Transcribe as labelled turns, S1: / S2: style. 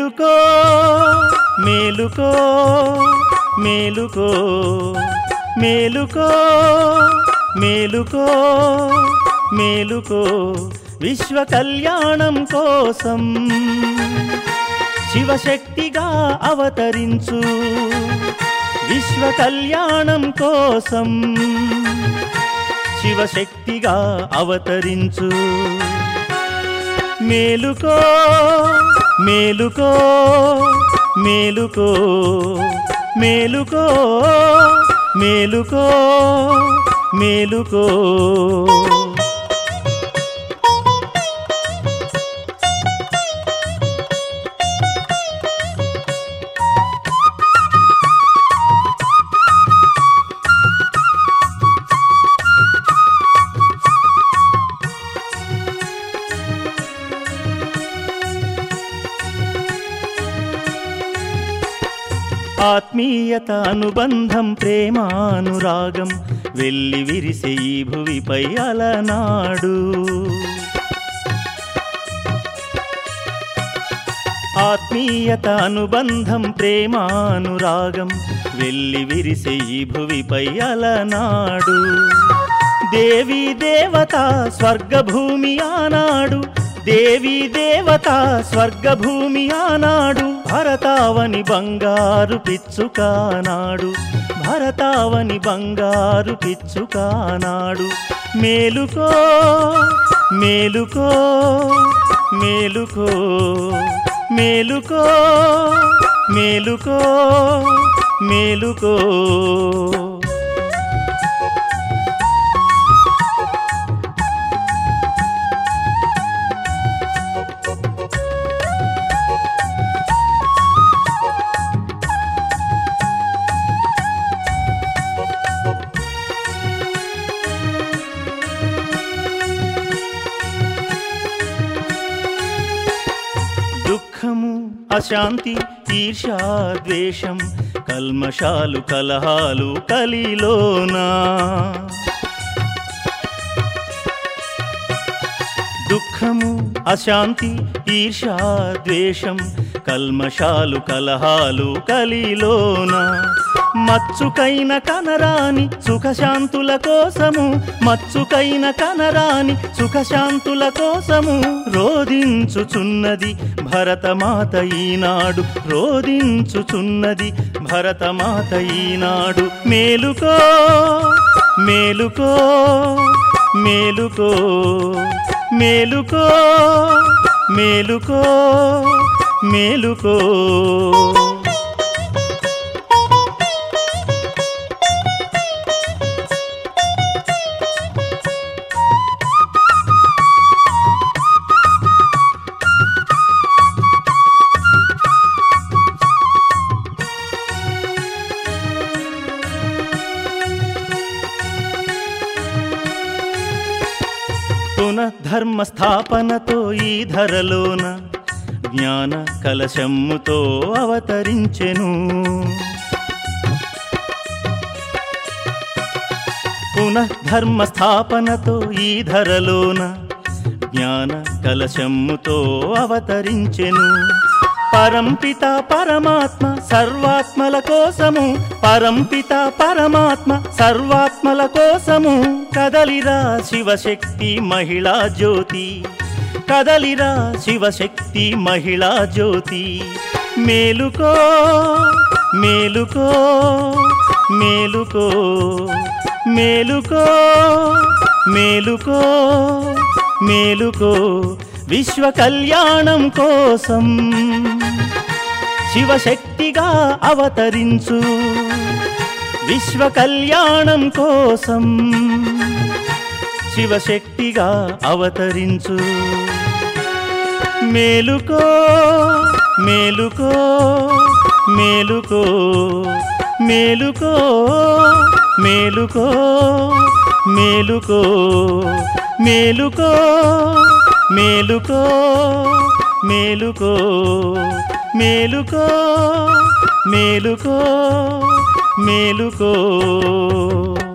S1: మేలుకో మేలుకో మేలుకో మేలుకో మేలుకో మేలుకో విశ్వ కళ్యాణం కోసం శివశక్తిగా అవతరించు విశ్వ కళ్యాణం కోసం శివశక్తిగా అవతరించు మేలుకో మేలుకో మేలుకో మేలుకో మేలుకో మేలుకో ఆత్మీయత అనుబంధం ప్రేమానురాగం వెళ్ళి విరిసే ఈ భువిపై అలనాడు ఆత్మీయత అనుబంధం ప్రేమానురాగం వెళ్ళి విరిసే ఈ భువిపై అలనాడు దేవీ దేవత స్వర్గభూమి ఆనాడు దేవీ దేవత స్వర్గభూమి ఆనాడు భరతావని బంగారు పిచ్చుకానాడు భరతావని బంగారు పిచ్చుకానాడు మేలుకో మేలుకో మేలుకో మేలుకో మేలుకో మేలుకో దుఃఖము అశాంతి ఈర్షా ద్వేషం కల్మషాలు కలహాలు కలిలోనా దుఃఖము అశాంతి ఈర్షా ద్వేషం కల్మషాలు కలహాలు కలిలోన మచ్చుకైన కనరాని సుఖశాంతుల కోసము మచ్చుకైన కనరాని సుఖశాంతుల కోసము రోధించుచున్నది భరతమాత ఈనాడు రోధించుచున్నది భరతమాత ఈనాడు మేలుకో మేలుకో మేలుకో మేలుకో మేలుకో మేలుకో పునఃధర్మ స్థాపనతో ఈ ధరలోన జ్ఞాన కలశమ్ముతో అవతరించెను పునఃధర్మ స్థాపనతో ఈ ధరలోన జ్ఞాన కలశమ్ముతో అవతరించెను పరంపిత పరమాత్మ సర్వాత్మల కోసము పరంపిత పరమాత్మ సర్వాత్మల కోసము కదలిరా శివశక్తి మహిళా జ్యోతి కదలిరా శివశక్తి మహిళా జ్యోతి మేలుకో మేలుకో మేలుకో మేలుకో మేలుకో మేలుకో విశ్వ కళ్యాణం కోసం శివశక్తిగా అవతరించు విశ్వ కళ్యాణం కోసం శివశక్తిగా అవతరించు మేలుకో మేలుకో మేలుకో మేలుకో మేలుకో మేలుకో మేలుకో మేలుకో మేలుకో మేలుకో మేలుకో మేలుకో